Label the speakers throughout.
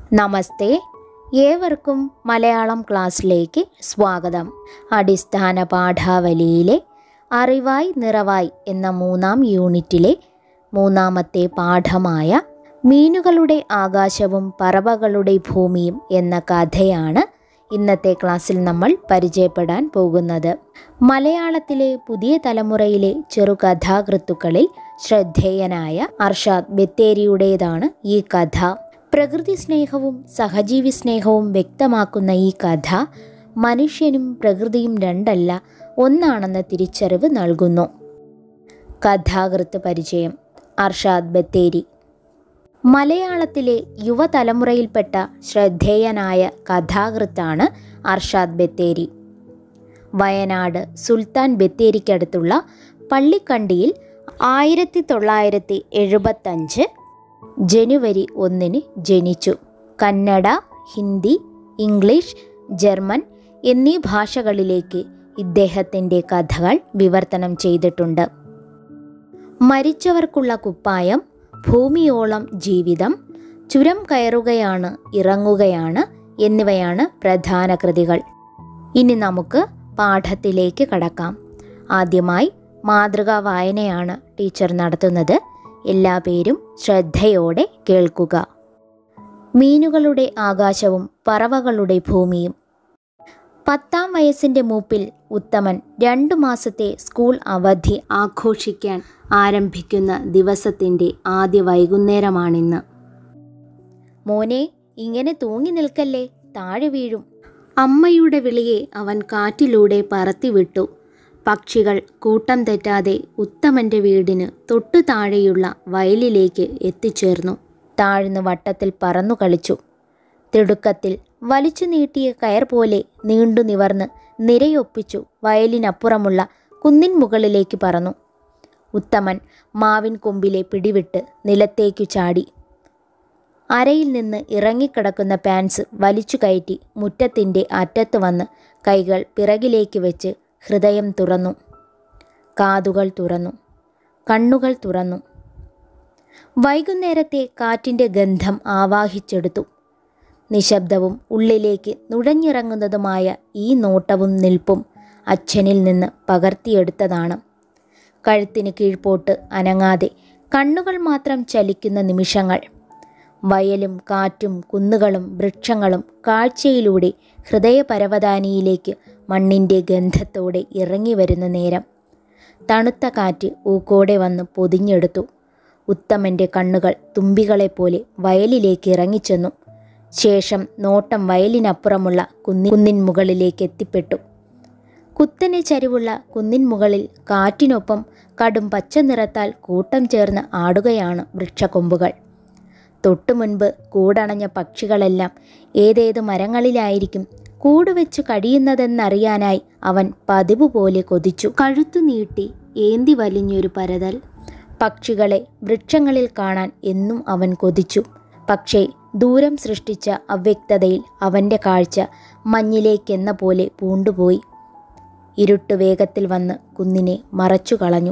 Speaker 1: നമസ്തേ ഏവർക്കും മലയാളം ക്ലാസ്സിലേക്ക് സ്വാഗതം അടിസ്ഥാന പാഠാവലിയിലെ അറിവായി നിറവായി എന്ന മൂന്നാം യൂണിറ്റിലെ മൂന്നാമത്തെ പാഠമായ മീനുകളുടെ ആകാശവും പറവകളുടെ ഭൂമിയും എന്ന കഥയാണ് ഇന്നത്തെ ക്ലാസ്സിൽ നമ്മൾ പരിചയപ്പെടാൻ പോകുന്നത് മലയാളത്തിലെ പുതിയ തലമുറയിലെ ചെറുകഥാകൃത്തുക്കളിൽ ശ്രദ്ധേയനായ അർഷാദ് ബത്തേരിയുടേതാണ് ഈ കഥ പ്രകൃതി സ്നേഹവും സഹജീവി സ്നേഹവും വ്യക്തമാക്കുന്ന ഈ കഥ മനുഷ്യനും പ്രകൃതിയും രണ്ടല്ല ഒന്നാണെന്ന തിരിച്ചറിവ് നൽകുന്നു കഥാകൃത്ത് പരിചയം അർഷാദ് ബത്തേരി മലയാളത്തിലെ യുവതലമുറയിൽപ്പെട്ട ശ്രദ്ധേയനായ കഥാകൃത്താണ് അർഷാദ് ബത്തേരി വയനാട് സുൽത്താൻ ബത്തേരിക്കടുത്തുള്ള പള്ളിക്കണ്ടിയിൽ ആയിരത്തി തൊള്ളായിരത്തി എഴുപത്തഞ്ച് ജനുവരി ഒന്നിന് ജനിച്ചു കന്നഡ ഹിന്ദി ഇംഗ്ലീഷ് ജർമ്മൻ എന്നീ ഭാഷകളിലേക്ക് ഇദ്ദേഹത്തിൻ്റെ കഥകൾ വിവർത്തനം ചെയ്തിട്ടുണ്ട് മരിച്ചവർക്കുള്ള കുപ്പായം ഭൂമിയോളം ജീവിതം ചുരം കയറുകയാണ് ഇറങ്ങുകയാണ് എന്നിവയാണ് പ്രധാന കൃതികൾ ഇനി നമുക്ക് പാഠത്തിലേക്ക് കടക്കാം ആദ്യമായി മാതൃകാ വായനയാണ് ടീച്ചർ നടത്തുന്നത് എല്ലാ പേരും ശ്രദ്ധയോടെ കേൾക്കുക മീനുകളുടെ ആകാശവും പറവകളുടെ ഭൂമിയും പത്താം വയസ്സിൻ്റെ മൂപ്പിൽ ഉത്തമൻ രണ്ടു മാസത്തെ സ്കൂൾ അവധി ആഘോഷിക്കാൻ ആരംഭിക്കുന്ന ദിവസത്തിൻ്റെ ആദ്യ വൈകുന്നേരമാണിന്ന് മോനെ ഇങ്ങനെ തൂങ്ങി നിൽക്കല്ലേ താഴെ വീഴും അമ്മയുടെ വിളിയെ അവൻ കാറ്റിലൂടെ പറത്തിവിട്ടു പക്ഷികൾ കൂട്ടം തെറ്റാതെ ഉത്തമന്റെ വീടിന് തൊട്ടു താഴെയുള്ള വയലിലേക്ക് എത്തിച്ചേർന്നു താഴ്ന്നു വട്ടത്തിൽ പറന്നു കളിച്ചു തിടുക്കത്തിൽ വലിച്ചു നീട്ടിയ കയർ പോലെ നീണ്ടു നിവർന്ന് നിരയൊപ്പിച്ചു വയലിനപ്പുറമുള്ള കുന്നിൻ മുകളിലേക്ക് പറന്നു ഉത്തമൻ മാവിൻ കൊമ്പിലെ പിടിവിട്ട് നിലത്തേക്കു ചാടി അരയിൽ നിന്ന് ഇറങ്ങിക്കിടക്കുന്ന പാൻസ് വലിച്ചു കയറ്റി മുറ്റത്തിൻ്റെ അറ്റത്ത് വന്ന് കൈകൾ പിറകിലേക്ക് വെച്ച് ഹൃദയം തുറന്നു കാതുകൾ തുറന്നു കണ്ണുകൾ തുറന്നു വൈകുന്നേരത്തെ കാറ്റിൻ്റെ ഗന്ധം ആവാഹിച്ചെടുത്തു നിശബ്ദവും ഉള്ളിലേക്ക് നുഴഞ്ഞിറങ്ങുന്നതുമായ ഈ നോട്ടവും നിൽപ്പും അച്ഛനിൽ നിന്ന് പകർത്തിയെടുത്തതാണ് കഴുത്തിന് കീഴ്പോട്ട് അനങ്ങാതെ കണ്ണുകൾ മാത്രം ചലിക്കുന്ന നിമിഷങ്ങൾ വയലും കാറ്റും കുന്നുകളും വൃക്ഷങ്ങളും കാഴ്ചയിലൂടെ ഹൃദയപരവതാനിയിലേക്ക് മണ്ണിൻ്റെ ഗന്ധത്തോടെ ഇറങ്ങി വരുന്ന നേരം തണുത്ത കാറ്റ് ഊക്കോടെ വന്ന് പൊതിഞ്ഞെടുത്തു ഉത്തമൻ്റെ കണ്ണുകൾ തുമ്പികളെപ്പോലെ വയലിലേക്ക് ഇറങ്ങിച്ചെന്നു ശേഷം നോട്ടം വയലിനപ്പുറമുള്ള കുന്നി കുന്നിൻ മുകളിലേക്ക് എത്തിപ്പെട്ടു കുത്തനെ ചരിവുള്ള കുന്നിൻ മുകളിൽ കാറ്റിനൊപ്പം കടും പച്ച നിറത്താൽ കൂട്ടം ചേർന്ന് ആടുകയാണ് വൃക്ഷക്കൊമ്പുകൾ തൊട്ടു മുൻപ് കൂടണഞ്ഞ പക്ഷികളെല്ലാം ഏതേത് മരങ്ങളിലായിരിക്കും കൂടുവെച്ചു കഴിയുന്നതെന്നറിയാനായി അവൻ പതിവ് പോലെ കൊതിച്ചു കഴുത്തു നീട്ടി ഏന്തി വലിഞ്ഞൊരു പരതൽ പക്ഷികളെ വൃക്ഷങ്ങളിൽ കാണാൻ എന്നും അവൻ കൊതിച്ചു പക്ഷേ ദൂരം സൃഷ്ടിച്ച അവ്യക്തതയിൽ അവൻ്റെ കാഴ്ച മഞ്ഞിലേക്കെന്ന പോലെ പൂണ്ടുപോയി ഇരുട്ട് വേഗത്തിൽ വന്ന് കുന്നിനെ മറച്ചു കളഞ്ഞു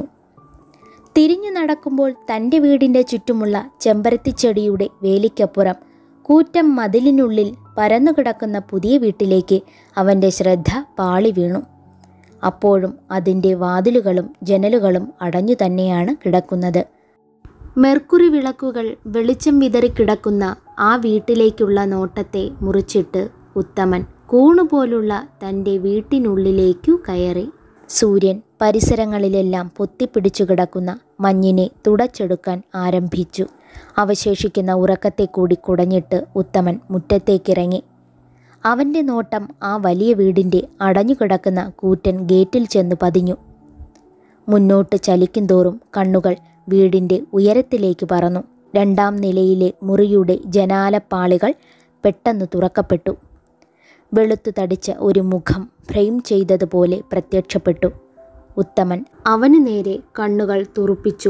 Speaker 1: തിരിഞ്ഞു നടക്കുമ്പോൾ തൻ്റെ വീടിൻ്റെ ചുറ്റുമുള്ള ചെമ്പരത്തിച്ചെടിയുടെ വേലിക്കപ്പുറം കൂറ്റം മതിലിനുള്ളിൽ പരന്നുകിടക്കുന്ന പുതിയ വീട്ടിലേക്ക് അവൻ്റെ ശ്രദ്ധ പാളി വീണു അപ്പോഴും അതിൻ്റെ വാതിലുകളും ജനലുകളും അടഞ്ഞു തന്നെയാണ് കിടക്കുന്നത് മെർക്കുറി വിളക്കുകൾ വെളിച്ചം വിതറിക്കിടക്കുന്ന ആ വീട്ടിലേക്കുള്ള നോട്ടത്തെ മുറിച്ചിട്ട് ഉത്തമൻ കൂണുപോലുള്ള തൻ്റെ വീട്ടിനുള്ളിലേക്കു കയറി സൂര്യൻ പരിസരങ്ങളിലെല്ലാം പൊത്തിപ്പിടിച്ചു കിടക്കുന്ന മഞ്ഞിനെ തുടച്ചെടുക്കാൻ ആരംഭിച്ചു അവശേഷിക്കുന്ന ഉറക്കത്തെ കൂടി കുടഞ്ഞിട്ട് ഉത്തമൻ മുറ്റത്തേക്കിറങ്ങി അവൻ്റെ നോട്ടം ആ വലിയ വീടിൻ്റെ അടഞ്ഞുകിടക്കുന്ന കൂറ്റൻ ഗേറ്റിൽ ചെന്ന് പതിഞ്ഞു മുന്നോട്ട് ചലിക്കുന്തോറും കണ്ണുകൾ വീടിൻ്റെ ഉയരത്തിലേക്ക് പറന്നു രണ്ടാം നിലയിലെ മുറിയുടെ ജനാലപ്പാളികൾ പെട്ടെന്ന് തുറക്കപ്പെട്ടു വെളുത്തു തടിച്ച ഒരു മുഖം ഫ്രെയിം ചെയ്തതുപോലെ പ്രത്യക്ഷപ്പെട്ടു ഉത്തമൻ അവന് നേരെ കണ്ണുകൾ തുറുപ്പിച്ചു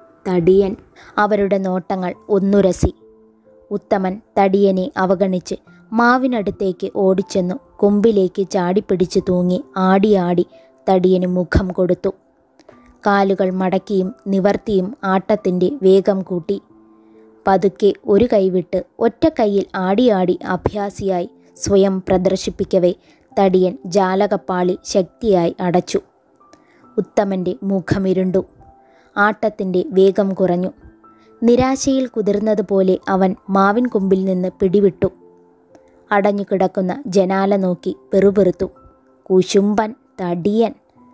Speaker 1: തടിയൻ അവരുടെ നോട്ടങ്ങൾ ഒന്നുരസി ഉത്തമൻ തടിയനെ അവഗണിച്ച് മാവിനടുത്തേക്ക് ഓടിച്ചെന്നു കൊമ്പിലേക്ക് ചാടിപ്പിടിച്ചു തൂങ്ങി ആടി ആടി തടിയന് മുഖം കൊടുത്തു കാലുകൾ മടക്കിയും നിവർത്തിയും ആട്ടത്തിൻ്റെ വേഗം കൂട്ടി പതുക്കെ ഒരു കൈവിട്ട് ഒറ്റ കൈയിൽ ആടിയാടി അഭ്യാസിയായി സ്വയം പ്രദർശിപ്പിക്കവേ തടിയൻ ജാലകപ്പാളി ശക്തിയായി അടച്ചു ഉത്തമൻ്റെ മുഖമിരുണ്ടു ആട്ടത്തിൻ്റെ വേഗം കുറഞ്ഞു നിരാശയിൽ കുതിർന്നതുപോലെ അവൻ മാവിൻ കൊമ്പിൽ നിന്ന് പിടിവിട്ടു അടഞ്ഞു കിടക്കുന്ന ജനാല നോക്കി പെറുപെറുത്തു കുശുമ്പൻ തടിയൻ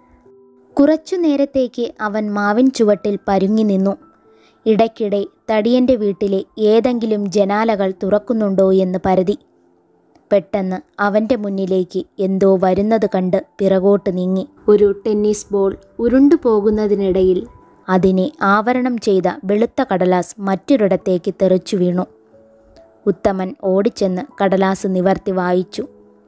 Speaker 1: കുറച്ചു നേരത്തേക്ക് അവൻ മാവിൻ ചുവട്ടിൽ പരുങ്ങി നിന്നു ഇടയ്ക്കിടെ തടിയൻ്റെ വീട്ടിലെ ഏതെങ്കിലും ജനാലകൾ തുറക്കുന്നുണ്ടോ എന്ന് പരതി പെട്ടെന്ന് അവൻ്റെ മുന്നിലേക്ക് എന്തോ വരുന്നത് കണ്ട് പിറകോട്ട് നീങ്ങി ഒരു ടെന്നീസ് ബോൾ ഉരുണ്ടു പോകുന്നതിനിടയിൽ അതിനെ ആവരണം ചെയ്ത വെളുത്ത കടലാസ് മറ്റൊരിടത്തേക്ക് തെറിച്ചു വീണു ഉത്തമൻ ഓടിച്ചെന്ന് കടലാസ് നിവർത്തി വായിച്ചു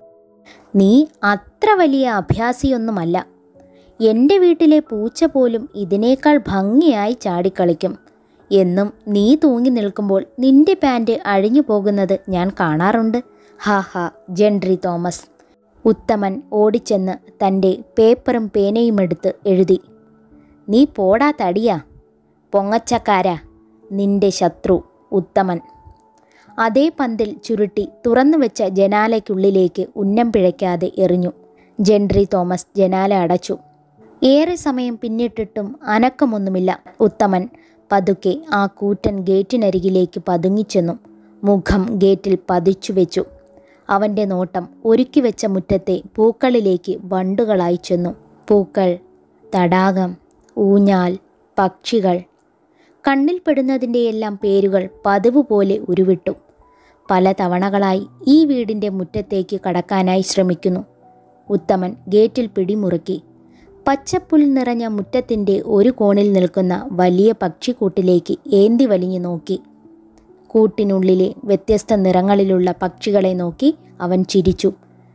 Speaker 1: നീ അത്ര വലിയ അഭ്യാസിയൊന്നുമല്ല എൻ്റെ വീട്ടിലെ പൂച്ച പോലും ഇതിനേക്കാൾ ഭംഗിയായി ചാടിക്കളിക്കും എന്നും നീ തൂങ്ങി നിൽക്കുമ്പോൾ നിന്റെ പാൻറ് അഴിഞ്ഞു പോകുന്നത് ഞാൻ കാണാറുണ്ട് ഹാ ഹാ ജെൻട്രി തോമസ് ഉത്തമൻ ഓടിച്ചെന്ന് തൻ്റെ പേപ്പറും പേനയും എടുത്ത് എഴുതി നീ പോടാ തടിയാ പൊങ്ങച്ചക്കാരാ നിന്റെ ശത്രു ഉത്തമൻ അതേ പന്തിൽ ചുരുട്ടി തുറന്നു വെച്ച ജനാലയ്ക്കുള്ളിലേക്ക് ഉന്നം പിഴയ്ക്കാതെ എറിഞ്ഞു ജെൻട്രി തോമസ് ജനാല അടച്ചു ഏറെ സമയം പിന്നിട്ടിട്ടും അനക്കമൊന്നുമില്ല ഉത്തമൻ പതുക്കെ ആ കൂറ്റൻ ഗേറ്റിനരികിലേക്ക് പതുങ്ങിച്ചെന്നു മുഖം ഗേറ്റിൽ പതിച്ചു വെച്ചു അവൻ്റെ നോട്ടം ഒരുക്കി വെച്ച മുറ്റത്തെ പൂക്കളിലേക്ക് വണ്ടുകളായി ചെന്നു പൂക്കൾ തടാകം ഊഞ്ഞാൽ പക്ഷികൾ കണ്ണിൽപ്പെടുന്നതിൻ്റെയെല്ലാം പേരുകൾ പതിവ് പോലെ ഉരുവിട്ടു പല തവണകളായി ഈ വീടിൻ്റെ മുറ്റത്തേക്ക് കടക്കാനായി ശ്രമിക്കുന്നു ഉത്തമൻ ഗേറ്റിൽ പിടിമുറുക്കി പച്ചപ്പുൽ നിറഞ്ഞ മുറ്റത്തിൻ്റെ ഒരു കോണിൽ നിൽക്കുന്ന വലിയ പക്ഷിക്കൂട്ടിലേക്ക് ഏന്തി വലിഞ്ഞു നോക്കി കൂട്ടിനുള്ളിലെ വ്യത്യസ്ത നിറങ്ങളിലുള്ള പക്ഷികളെ നോക്കി അവൻ ചിരിച്ചു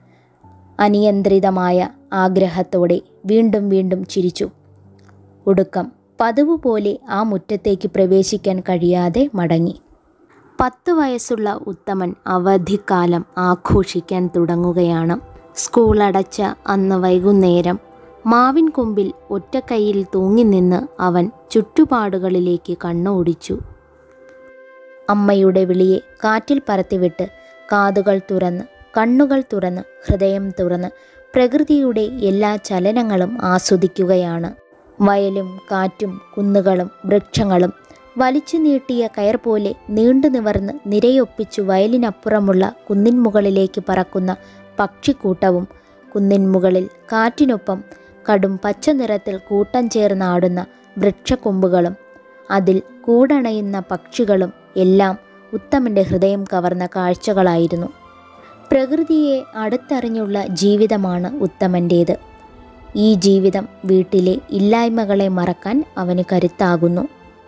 Speaker 1: അനിയന്ത്രിതമായ ആഗ്രഹത്തോടെ വീണ്ടും വീണ്ടും ചിരിച്ചു ഒടുക്കം പതിവ് പോലെ ആ മുറ്റത്തേക്ക് പ്രവേശിക്കാൻ കഴിയാതെ മടങ്ങി പത്ത് വയസ്സുള്ള ഉത്തമൻ അവധിക്കാലം ആഘോഷിക്കാൻ തുടങ്ങുകയാണ് സ്കൂൾ അടച്ച അന്ന് വൈകുന്നേരം മാവിൻ കൊമ്പിൽ ഒറ്റക്കൈയിൽ തൂങ്ങി നിന്ന് അവൻ ചുറ്റുപാടുകളിലേക്ക് കണ്ണോടിച്ചു അമ്മയുടെ വിളിയെ കാറ്റിൽ പറത്തിവിട്ട് കാതുകൾ തുറന്ന് കണ്ണുകൾ തുറന്ന് ഹൃദയം തുറന്ന് പ്രകൃതിയുടെ എല്ലാ ചലനങ്ങളും ആസ്വദിക്കുകയാണ് വയലും കാറ്റും കുന്നുകളും വൃക്ഷങ്ങളും വലിച്ചു നീട്ടിയ കയർ പോലെ നീണ്ടു നിവർന്ന് നിരയൊപ്പിച്ചു വയലിനപ്പുറമുള്ള കുന്നിൻ മുകളിലേക്ക് പറക്കുന്ന പക്ഷിക്കൂട്ടവും കുന്നിൻ മുകളിൽ കാറ്റിനൊപ്പം കടും പച്ച നിറത്തിൽ കൂട്ടം ചേർന്നാടുന്ന വൃക്ഷക്കൊമ്പുകളും അതിൽ കൂടണയുന്ന പക്ഷികളും എല്ലാം ഉത്തമൻ്റെ ഹൃദയം കവർന്ന കാഴ്ചകളായിരുന്നു പ്രകൃതിയെ അടുത്തറിഞ്ഞുള്ള ജീവിതമാണ് ഉത്തമൻ്റേത് ഈ ജീവിതം വീട്ടിലെ ഇല്ലായ്മകളെ മറക്കാൻ അവന് കരുത്താകുന്നു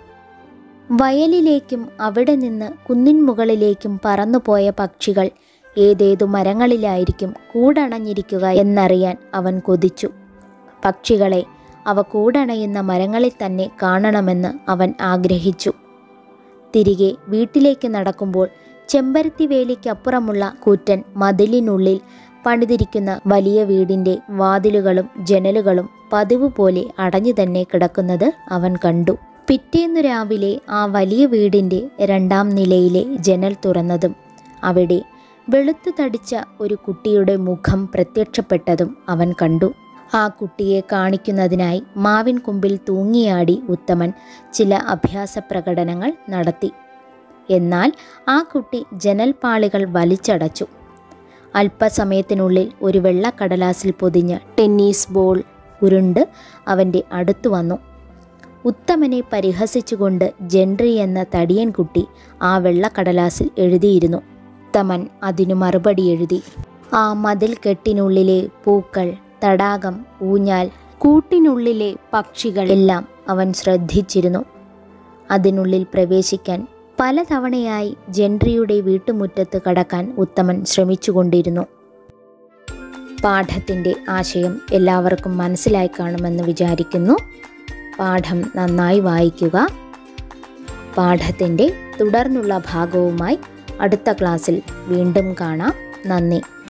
Speaker 1: വയലിലേക്കും അവിടെ നിന്ന് കുന്നിൻ മുകളിലേക്കും പറന്നുപോയ പക്ഷികൾ ഏതേതു മരങ്ങളിലായിരിക്കും കൂടണഞ്ഞിരിക്കുക എന്നറിയാൻ അവൻ കൊതിച്ചു പക്ഷികളെ അവ കൂടണയുന്ന മരങ്ങളിൽ തന്നെ കാണണമെന്ന് അവൻ ആഗ്രഹിച്ചു തിരികെ വീട്ടിലേക്ക് നടക്കുമ്പോൾ ചെമ്പരത്തി വേലിക്കപ്പുറമുള്ള കൂറ്റൻ മതിലിനുള്ളിൽ പണിതിരിക്കുന്ന വലിയ വീടിൻ്റെ വാതിലുകളും ജനലുകളും പതിവ് പോലെ അടഞ്ഞു തന്നെ കിടക്കുന്നത് അവൻ കണ്ടു പിറ്റേന്നു രാവിലെ ആ വലിയ വീടിൻ്റെ രണ്ടാം നിലയിലെ ജനൽ തുറന്നതും അവിടെ വെളുത്തു തടിച്ച ഒരു കുട്ടിയുടെ മുഖം പ്രത്യക്ഷപ്പെട്ടതും അവൻ കണ്ടു ആ കുട്ടിയെ കാണിക്കുന്നതിനായി മാവിൻ കൊമ്പിൽ തൂങ്ങിയാടി ഉത്തമൻ ചില അഭ്യാസ പ്രകടനങ്ങൾ നടത്തി എന്നാൽ ആ കുട്ടി ജനൽപ്പാളികൾ വലിച്ചടച്ചു അല്പസമയത്തിനുള്ളിൽ ഒരു വെള്ളക്കടലാസിൽ പൊതിഞ്ഞ ടെന്നീസ് ബോൾ ഉരുണ്ട് അവൻ്റെ അടുത്തു വന്നു ഉത്തമനെ പരിഹസിച്ചുകൊണ്ട് ജെൻട്രി എന്ന തടിയൻ കുട്ടി ആ വെള്ളക്കടലാസിൽ എഴുതിയിരുന്നു ഉത്തമൻ അതിനു മറുപടി എഴുതി ആ മതിൽ കെട്ടിനുള്ളിലെ പൂക്കൾ തടാകം ഊഞ്ഞാൽ കൂട്ടിനുള്ളിലെ പക്ഷികൾ എല്ലാം അവൻ ശ്രദ്ധിച്ചിരുന്നു അതിനുള്ളിൽ പ്രവേശിക്കാൻ പലതവണയായി ജെൻട്രിയുടെ വീട്ടുമുറ്റത്ത് കടക്കാൻ ഉത്തമൻ ശ്രമിച്ചുകൊണ്ടിരുന്നു പാഠത്തിൻ്റെ ആശയം എല്ലാവർക്കും മനസ്സിലായി കാണുമെന്ന് വിചാരിക്കുന്നു പാഠം നന്നായി വായിക്കുക പാഠത്തിൻ്റെ തുടർന്നുള്ള ഭാഗവുമായി അടുത്ത ക്ലാസ്സിൽ വീണ്ടും കാണാം നന്ദി